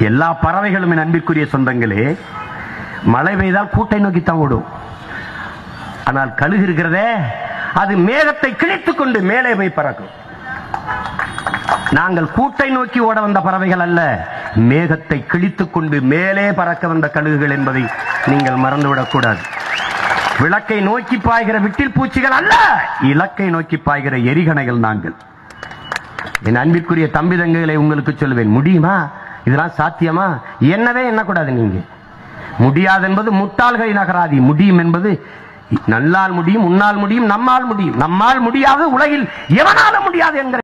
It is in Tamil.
எல்லா பறவைகளும் என் அன்பிற்குரிய சொந்தங்களே மழை பெய்தால் கூட்டை நோக்கித்தான் ஓடும் ஆனால் கழுகு இருக்கிறதே அது மேகத்தை கிழித்துக் கொண்டு மேலே போய் பறக்கும் நாங்கள் கூட்டை நோக்கி ஓட வந்த பறவைகள் அல்ல மேகத்தை கிழித்துக் கொண்டு மேலே பறக்க வந்த கழுகுகள் என்பதை நீங்கள் மறந்துவிடக் கூடாது விளக்கை நோக்கி பாய்கிற விட்டில் பூச்சிகள் அல்ல இலக்கை நோக்கி பாய்கிற எரிகணைகள் நாங்கள் என் அன்பிற்குரிய தம்பி தங்கைகளை உங்களுக்கு சொல்லுவேன் முடியுமா இதெல்லாம் சாத்தியமா என்னவே எண்ணக்கூடாது நீங்க முடியாது என்பது முட்டாள்களின் அகராதி முடியும் என்பது நல்லால் முடியும் உன்னால் முடியும் நம்மால் முடியும் நம்மால் முடியாது உலகில் எவனால முடியாது என்கிற